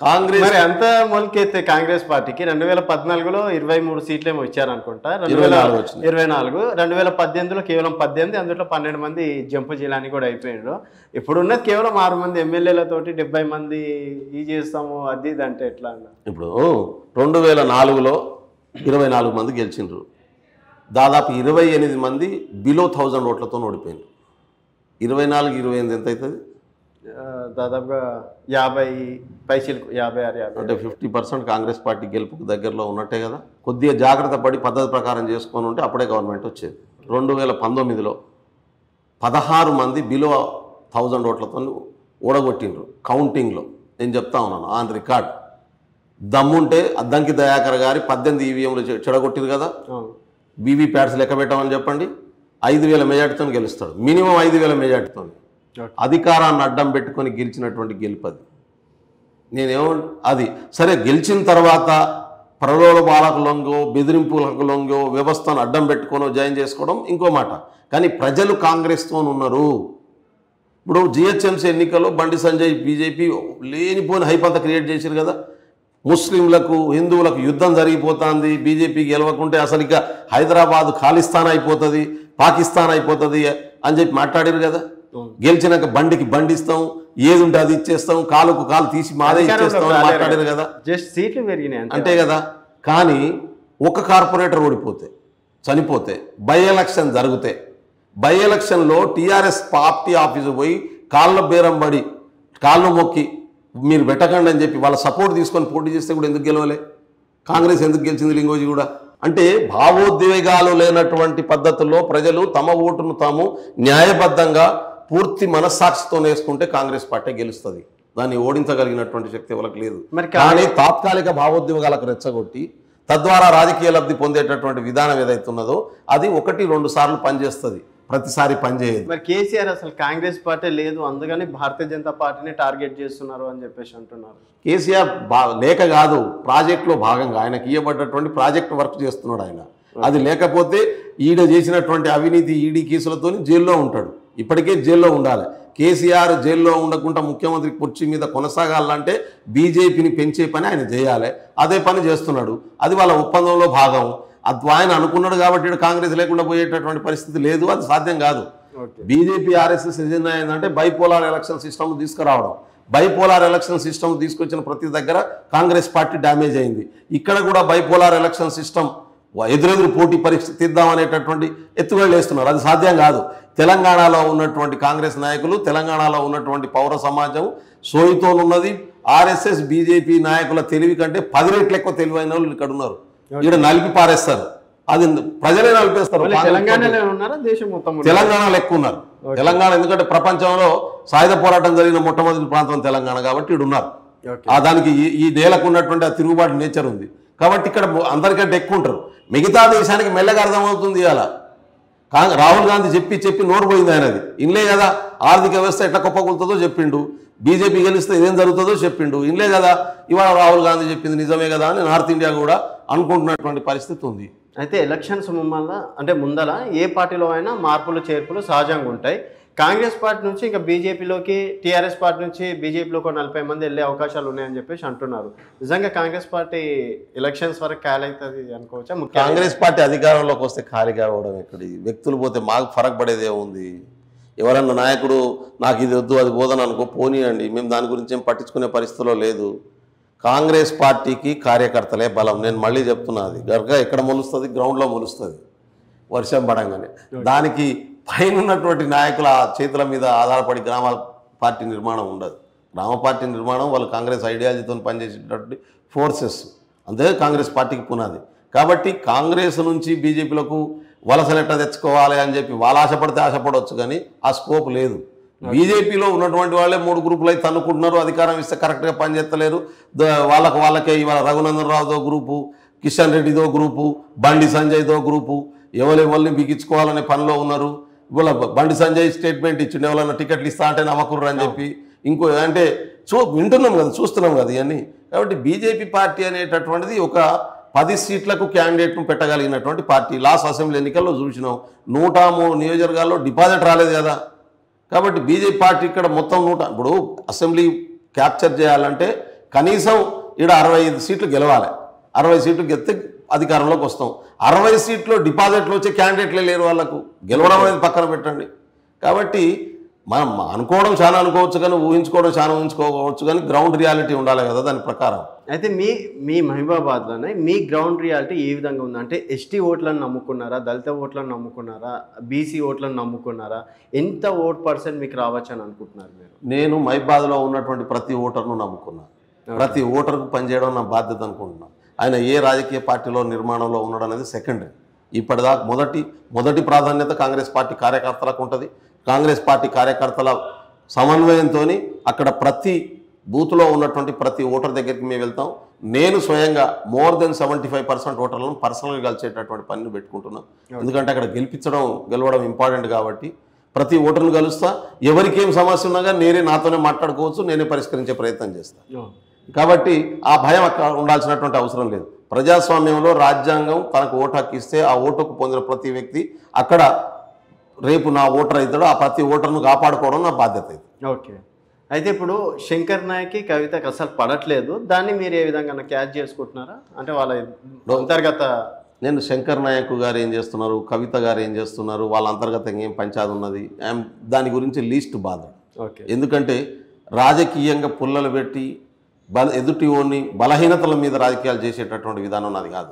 కాంగ్రెస్ మరి అంత మొలకెత్తే కాంగ్రెస్ పార్టీకి రెండు వేల పద్నాలుగులో ఇరవై మూడు సీట్లు ఏమో ఇచ్చారనుకుంటా రెండు ఇరవై వేల నాలుగు వచ్చినాయి. ఇరవై నాలుగు రెండు వేల పద్దెనిమిదిలో కేవలం పద్దెనిమిది అందులో పన్నెండు మంది జంపు జిల్లాని కూడా అయిపోయారు ఇప్పుడు ఉన్నది కేవలం ఆరు మంది ఎమ్మెల్యేలతోటి డెబ్బై మంది ఈ చేస్తాము అది ఇది అంటే ఎట్లా అన్న ఇప్పుడు రెండు వేల నాలుగులో ఇరవై నాలుగు మంది గెలిచిండ్రు దాదాపు ఇరవై ఎనిమిది మంది బిలో థౌజండ్ ఓట్లతో ఓడిపోయినారు ఇరవై నాలుగు ఇరవై ఎనిమిది ఎంత అవుతుంది ఆ, దాదాపుగా యాభై పైసలకు యాభై ఆరు యాభై అంటే ఫిఫ్టీ పర్సెంట్ కాంగ్రెస్ పార్టీ గెలుపుకు దగ్గరలో ఉన్నట్టే కదా కొద్దిగా జాగ్రత్త పడి పద్ధతి ప్రకారం చేసుకొని ఉంటే అప్పుడే గవర్నమెంట్ వచ్చేది రెండు వేల పంతొమ్మిదిలో పదహారు మంది బిలో థౌజండ్ ఓట్లతో ఓడగొట్టిండ్రు కౌంటింగ్లో నేను చెప్తా ఉన్నాను ఆన్ రికార్డ్ దమ్ముంటే అద్దంకి దయాకర్ గారి పద్దెనిమిది ఈవీఎంలు చెడగొట్టిరు కదా అవును. బీవీ ప్యాడ్స్ లెక్క పెట్టమని చెప్పండి ఐదు వేల మెజార్టీతో గెలుస్తాడు మినిమం ఐదు వేల మెజార్టీతో ఓకే. అధికారాన్ని అడ్డం పెట్టుకొని గెలిచినటువంటి గెలుపది నేనేమో అది సరే గెలిచిన తర్వాత ప్రలోభాలకు లొంగో బెదిరింపులకు లొంగో వ్యవస్థను అడ్డం పెట్టుకోనో జాయిన్ చేసుకోవడం ఇంకో మాట కానీ ప్రజలు కాంగ్రెస్తో ఉన్నారు ఇప్పుడు జిహెచ్ఎంసీ ఎన్నికల్లో బండి సంజయ్ బీజేపీ లేనిపోని హైప్ అంతా క్రియేట్ చేశారు కదా ముస్లింలకు హిందువులకు యుద్ధం జరిగిపోతుంది బీజేపీ గెలవకుంటే అసలు ఇక హైదరాబాద్ ఖాళిస్తాన్ అయిపోతుంది పాకిస్తాన్ అయిపోతుంది అని చెప్పి మాట్లాడారు కదా అవును. గెలిచినాక బండికి బండి ఇస్తాం ఏది ఉంటే అది ఇచ్చేస్తాం కాలుకు కాలు తీసి మాదే ఇచ్చేస్తాం అని మాట్లాడారు కదా జస్ట్ సీట్లు పెరిగినాయి అంతే అంతే కదా కానీ ఒక కార్పొరేటర్ ఓడిపోతే చనిపోతే బై ఎలక్షన్ జరిగితే బై ఎలక్షన్లో టీఆర్ఎస్ పార్టీ ఆఫీసు పోయి కాళ్ళ బేరం పడి కాళ్ళు మొక్కి మీరు పెట్టకండి అని చెప్పి వాళ్ళ సపోర్ట్ తీసుకొని పోటీ చేస్తే కూడా ఎందుకు గెలవలే కాంగ్రెస్ ఎందుకు గెలిచింది లింగోజీ కూడా అంటే భావోద్వేగాలు లేనటువంటి పద్ధతుల్లో ప్రజలు తమ ఓటును తాము న్యాయబద్ధంగా పూర్తి మనస్సాక్షితో వేసుకుంటే కాంగ్రెస్ పార్టీ గెలుస్తుంది దాన్ని ఓడించగలిగినటువంటి శక్తి వాళ్ళకి లేదు మరి కానీ తాత్కాలిక భావోద్వేగాలకు రెచ్చగొట్టి తద్వారా రాజకీయ లబ్ధి పొందేటటువంటి విధానం ఏదైతే ఉన్నదో అది ఒకటి రెండు సార్లు పనిచేస్తుంది ప్రతిసారి పనిచేయదు మరి కేసీఆర్ అసలు కాంగ్రెస్ పార్టీ లేదు అందుకని భారతీయ జనతా పార్టీని టార్గెట్ చేస్తున్నారు అని చెప్పేసి అంటున్నారు కేసీఆర్ బా లేక కాదు ప్రాజెక్టులో భాగంగా ఆయనకి ఇవ్వబడ్డటువంటి ప్రాజెక్ట్ వర్క్ చేస్తున్నాడు ఆయన అది లేకపోతే ఈడ చేసినటువంటి అవినీతి ఈడీ కేసులతో జైల్లో ఉంటాడు ఇప్పటికే జైల్లో ఉండాలి కేసీఆర్ జైల్లో ఉండకుండా ముఖ్యమంత్రి కుర్చీ మీద కొనసాగాలంటే బీజేపీని పెంచే పని ఆయన చేయాలి అదే పని చేస్తున్నాడు అది వాళ్ళ ఒప్పందంలో భాగం అది ఆయన అనుకున్నాడు కాబట్టి ఈడ కాంగ్రెస్ లేకుండా పోయేటటువంటి పరిస్థితి లేదు అది సాధ్యం కాదు ఓకే బీజేపీ ఆర్ఎస్ఎస్ ఏజెండా ఏంటంటే బైపోలార్ ఎలక్షన్ సిస్టమ్ తీసుకురావడం బైపోలార్ ఎలక్షన్ సిస్టమ్ తీసుకొచ్చిన ప్రతి దగ్గర కాంగ్రెస్ పార్టీ డ్యామేజ్ అయింది ఇక్కడ కూడా బైపోలార్ ఎలక్షన్ సిస్టమ్ ఎదురెదురు పోటీ పరిస్థితి ఇద్దామనేటటువంటి ఎత్తుగడలు వేస్తున్నారు అది సాధ్యం కాదు తెలంగాణలో ఉన్నటువంటి కాంగ్రెస్ నాయకులు తెలంగాణలో ఉన్నటువంటి పౌర సమాజం సోయితో ఉన్నది ఆర్ఎస్ఎస్ బీజేపీ నాయకుల తెలివి కంటే పది రెట్లు ఎక్కువ తెలివైన వాళ్ళు ఇక్కడ ఉన్నారు ఇక్కడ నలిపి పారేస్తారు అది ప్రజలే నలిపేస్తారు మళ్ళీ కాంగ్రెస్ తెలంగాణలో ఉన్నారా దేశం మొత్తం ఉన్నారా? తెలంగాణలో ఎక్కువ ఉన్నారు తెలంగాణ ఎందుకంటే ప్రపంచంలో సాయుధ పోరాటం జరిగిన మొట్టమొదటి ప్రాంతం తెలంగాణ కాబట్టి ఇక్కడ ఉన్నారు ఓకే ఆ దానికి ఈ ఈ నేలకు ఉన్నటువంటి ఆ తిరుగుబాటు నేచర్ ఉంది కాబట్టి ఇక్కడ అందరికంటే ఎక్కువ ఉంటారు మిగతా దేశానికి మెల్లగా అర్థమవుతుంది అలా కాంగ్ రాహుల్ గాంధీ చెప్పి చెప్పి నోరు పోయింది ఆయనది ఇన్లే కదా ఆర్థిక వ్యవస్థ ఎట్లా కుప్పకూలుతుందో చెప్పిండు బీజేపీ గెలిస్తే ఏం జరుగుతుందో చెప్పిండు ఇన్లే కదా ఇవాళ రాహుల్ గాంధీ చెప్పింది నిజమే కదా అని నార్త్ ఇండియా కూడా అనుకుంటున్నటువంటి పరిస్థితి ఉంది అయితే ఎలక్షన్స్ ముందల అంటే ముందల ఏ పార్టీలో అయినా మార్పులు చేర్పులు సహజంగా ఉంటాయి కాంగ్రెస్ పార్టీ నుంచి ఇంకా బీజేపీలోకి టీఆర్ఎస్ పార్టీ నుంచి బీజేపీలోకి ఒక నలభై మంది వెళ్ళే అవకాశాలు ఉన్నాయని చెప్పేసి అంటున్నారు నిజంగా కాంగ్రెస్ పార్టీ ఎలక్షన్స్ వరకు ఖాళీ అనుకోవచ్చా ముఖ్యంగా కాంగ్రెస్ పార్టీ అధికారంలోకి వస్తే ఖాళీగా అవ్వడం ఎక్కడి వ్యక్తులు పోతే మాకు ఫరక్ పడేదే ఉంది ఎవరన్నా నాయకుడు నాకు ఇది వద్దు అది పోదని అనుకో పోనీయండి మేము దాని గురించి ఏం పట్టించుకునే పరిస్థితిలో లేదు కాంగ్రెస్ పార్టీకి కార్యకర్తలే బలం నేను మళ్ళీ చెప్తున్నా అది గర్గ ఎక్కడ మొలుస్తుంది గ్రౌండ్లో మొలుస్తుంది వర్షం పడంగానే దానికి పైన ఉన్నటువంటి నాయకుల చేతుల మీద ఆధారపడి గ్రామ పార్టీ నిర్మాణం ఉండదు గ్రామ పార్టీ నిర్మాణం వాళ్ళు కాంగ్రెస్ ఐడియాలజీతో పనిచేసేటటువంటి ఫోర్సెస్ అంతే కాంగ్రెస్ పార్టీకి పునాది కాబట్టి కాంగ్రెస్ నుంచి బీజేపీలకు వలసలెట్ట తెచ్చుకోవాలి అని చెప్పి వాళ్ళు ఆశపడితే ఆశపడవచ్చు కానీ ఆ స్కోప్ లేదు బీజేపీలో ఉన్నటువంటి వాళ్ళే మూడు గ్రూపులు అయితే అనుకుంటున్నారు అధికారం ఇస్తే కరెక్ట్గా పనిచేస్తలేరు ద- వాళ్ళకు వాళ్ళకే ఇవాళ రఘునందన్ రావుతో గ్రూపు కిషన్ రెడ్డితో గ్రూపు బండి సంజయ్తో గ్రూపు ఎవరు ఎవరిని బిగించుకోవాలనే పనిలో ఉన్నారు ఇవాళ బండి సంజయ్ స్టేట్మెంట్ ఇచ్చిండు ఎవరైనా టికెట్లు ఇస్తా అంటే నమ్మకుర్రు అని చెప్పి ఇంకో అంటే చూ వింటున్నాం కదా చూస్తున్నాం కదా ఇవన్నీ కాబట్టి బీజేపీ పార్టీ అనేటటువంటిది ఒక పది సీట్లకు క్యాండిడేట్ను పెట్టగలిగినటువంటి పార్టీ లాస్ట్ అసెంబ్లీ ఎన్నికల్లో చూసినాం నూట మూడు నియోజకవర్గాల్లో డిపాజిట్ రాలేదు కదా కాబట్టి బీజేపీ పార్టీ ఇక్కడ మొత్తం నూట ఇప్పుడు అసెంబ్లీ క్యాప్చర్ చేయాలంటే కనీసం ఈడ అరవై ఐదు సీట్లు గెలవాలి అరవై సీట్లు గెలిస్తే అధికారంలోకి వస్తాం అరవై సీట్లు డిపాజిట్లు వచ్చే క్యాండిడేట్లే లేరు వాళ్ళకు గెలవడం అనేది పక్కన పెట్టండి కాబట్టి మనం అనుకోవడం చాలా అనుకోవచ్చు కానీ ఊహించుకోవడం చాలా ఊహించుకోవచ్చు కానీ గ్రౌండ్ రియాలిటీ ఉండాలి కదా దాని ప్రకారం అయితే మీ మీ మహిబాబాద్లోనే మీ గ్రౌండ్ రియాలిటీ ఏ విధంగా ఉంది అంటే ఎస్టీ ఓట్లను నమ్ముకున్నారా దళిత ఓట్లను నమ్ముకున్నారా బీసీ ఓట్లను నమ్ముకున్నారా ఎంత ఓట్ పర్సెంట్ మీకు రావచ్చు అని అనుకుంటున్నారు మీరు నేను మైబాద్లో ఉన్నటువంటి ప్రతి ఓటర్ను నమ్ముకున్నా ప్రతి ఓటర్కు పనిచేయడం నా బాధ్యత అనుకుంటున్నా ఆయన ఏ రాజకీయ పార్టీలో నిర్మాణంలో ఉండడం అనేది సెకండరీ ఇప్పటిదాకా మొదటి మొదటి ప్రాధాన్యత కాంగ్రెస్ పార్టీ కార్యకర్తలకు ఉంటుంది కాంగ్రెస్ పార్టీ కార్యకర్తల సమన్వయంతో అక్కడ ప్రతి బూత్లో ఉన్నటువంటి ప్రతి ఓటర్ దగ్గరికి మేము వెళ్తాం నేను స్వయంగా more than seventy five percent ఓటర్లను పర్సనల్గా కలిసేటటువంటి పనిని పెట్టుకుంటున్నాం ఎందుకంటే అక్కడ గెలిపించడం గెలవడం ఇంపార్టెంట్ కాబట్టి ప్రతి ఓటర్ను కలుస్తా ఎవరికి ఏం సమస్య ఉన్నా కానీ నేనే నాతోనే మాట్లాడుకోవచ్చు నేనే పరిష్కరించే ప్రయత్నం చేస్తాను కాబట్టి ఆ భయం అక్కడ ఉండాల్సినటువంటి అవసరం లేదు ప్రజాస్వామ్యంలో రాజ్యాంగం తనకు ఓటు హక్కు ఇస్తే ఆ ఓటుకు పొందిన ప్రతి వ్యక్తి అక్కడ రేపు నా ఓటర్ అవుతాడో ఆ ప్రతి ఓటర్ను కాపాడుకోవడం నా బాధ్యత ఇది ఓకే అయితే ఇప్పుడు శంకర్ నాయక్కి కవితకి అసలు పడట్లేదు దాన్ని మీరు ఏ విధంగా క్యాచ్ చేసుకుంటున్నారా అంటే వాళ్ళ అంతర్గత నేను శంకర్ నాయక్ గారు ఏం చేస్తున్నారు కవిత గారు ఏం చేస్తున్నారు వాళ్ళ అంతర్గతంగా ఏం పంచాది ఉన్నది ఐఎమ్ దాని గురించి లీస్ట్ బాధ ఓకే ఎందుకంటే రాజకీయంగా పుల్లలు పెట్టి బల ఎదుటి ఓని బలహీనతల మీద రాజకీయాలు చేసేటటువంటి విధానం నాది కాదు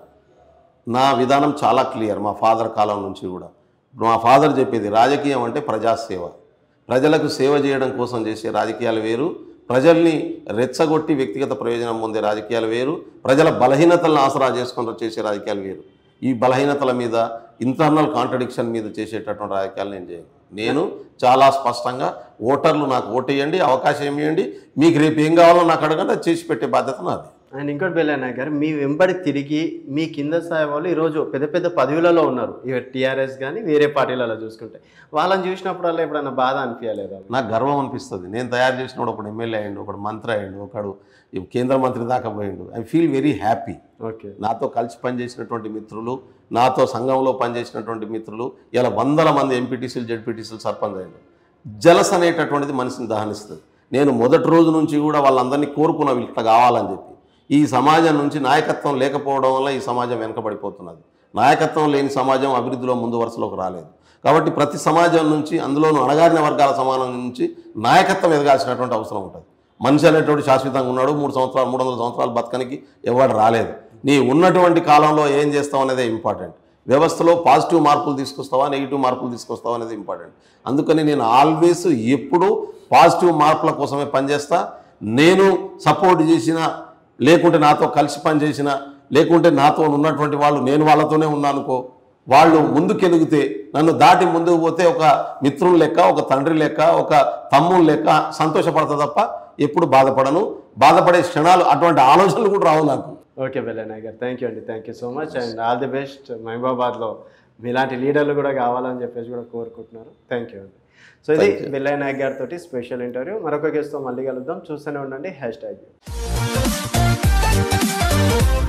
నా విధానం చాలా క్లియర్ మా ఫాదర్ కాలం నుంచి కూడా మా ఫాదర్ చెప్పేది రాజకీయం అంటే ప్రజాసేవ ప్రజలకు సేవ చేయడం కోసం చేసే రాజకీయాలు వేరు ప్రజల్ని రెచ్చగొట్టి వ్యక్తిగత ప్రయోజనం పొందే రాజకీయాలు వేరు ప్రజల బలహీనతలను ఆసరా చేసుకుంటూ చేసే రాజకీయాలు వేరు ఈ బలహీనతల మీద ఇంటర్నల్ కాంట్రడిక్షన్ మీద చేసేటటువంటి రాజకీయాలు నేను చేయను నేను చాలా స్పష్టంగా ఓటర్లు నాకు ఓటేయండి అవకాశం ఇవ్వండి మీకు రేపు ఏం కావాలో నాకు అడగండి అది చేసి పెట్టే బాధ్యత నాది అండ్ ఇంకోటి బెల్లనాయక్ గారు మీ వెంబడి తిరిగి మీ కింద స్థాయి వాళ్ళు ఈరోజు పెద్ద పెద్ద పదవులలో ఉన్నారు ఇక టీఆర్ఎస్ కానీ వేరే పార్టీలలో చూసుకుంటే వాళ్ళని చూసినప్పుడల్లా ఎప్పుడైనా బాధ అనిపించలేదా నాకు గర్వం అనిపిస్తుంది నేను తయారు చేసినప్పుడు ఒకడు ఎమ్మెల్యే అయ్యిండు ఒకడు మంత్రి అయ్యిండు ఒకడు ఈ కేంద్ర మంత్రి దాకా పోయిండు I feel very happy okay నాతో కలిసి పనిచేసినటువంటి మిత్రులు నాతో సంఘంలో పనిచేసినటువంటి మిత్రులు ఇలా వందల మంది ఎంపీటీసీలు జెడ్పీటీసీలు సర్పంచ్ అయ్యారు జలస్ అనేటటువంటిది మనిషిని దహనిస్తుంది నేను మొదటి రోజు నుంచి కూడా వాళ్ళందరినీ కోరుకున్న వీళ్ళు ఇట్లా కావాలని చెప్పి ఈ సమాజం నుంచి నాయకత్వం లేకపోవడం వల్ల ఈ సమాజం వెనకబడిపోతున్నది నాయకత్వం లేని సమాజం అభివృద్ధిలో ముందు వరుసలోకి రాలేదు కాబట్టి ప్రతి సమాజం నుంచి అందులోనూ అణగారిన వర్గాల సమాజం నుంచి నాయకత్వం ఎదగాల్సినటువంటి అవసరం ఉంటుంది మనిషి అనేటువంటి శాశ్వతంగా ఉన్నాడు మూడు సంవత్సరాలు మూడు వందల సంవత్సరాలు బతకనికి ఎవడు రాలేదు నీ ఉన్నటువంటి కాలంలో ఏం చేస్తావు అనేది ఇంపార్టెంట్ వ్యవస్థలో పాజిటివ్ మార్పులు తీసుకొస్తావా నెగిటివ్ మార్పులు తీసుకొస్తావా అనేది ఇంపార్టెంట్ అందుకని నేను ఆల్వేస్ ఎప్పుడూ పాజిటివ్ మార్పుల కోసమే పనిచేస్తా నేను సపోర్ట్ చేసిన లేకుంటే నాతో కలిసి పనిచేసిన లేకుంటే నాతో ఉన్నటువంటి వాళ్ళు నేను వాళ్ళతోనే ఉన్నానుకో వాళ్ళు ముందుకెదిగితే నన్ను దాటి ముందుకు పోతే ఒక మిత్రుని లెక్క ఒక తండ్రి లెక్క ఒక తమ్ముని లెక్క సంతోషపడతా తప్ప ఎప్పుడు బాధపడను బాధపడే క్షణాలు అటువంటి ఆలోచనలు కూడా రావు నాకు ఓకే బెల్లనాయక్ గారు థ్యాంక్ యూ అండి thank you so much and all the best మహిబాబాద్లో మీలాంటి లీడర్లు కూడా కావాలని చెప్పేసి కూడా కోరుకుంటున్నారు థ్యాంక్ యూ అండి సో ఇది బెల్లయ్య నాయక్ గారితో స్పెషల్ ఇంటర్వ్యూ మరొక గెస్ట్తో మళ్ళీ కలుద్దాం చూస్తూనే ఉండండి హ్యాష్ ట్యాగ్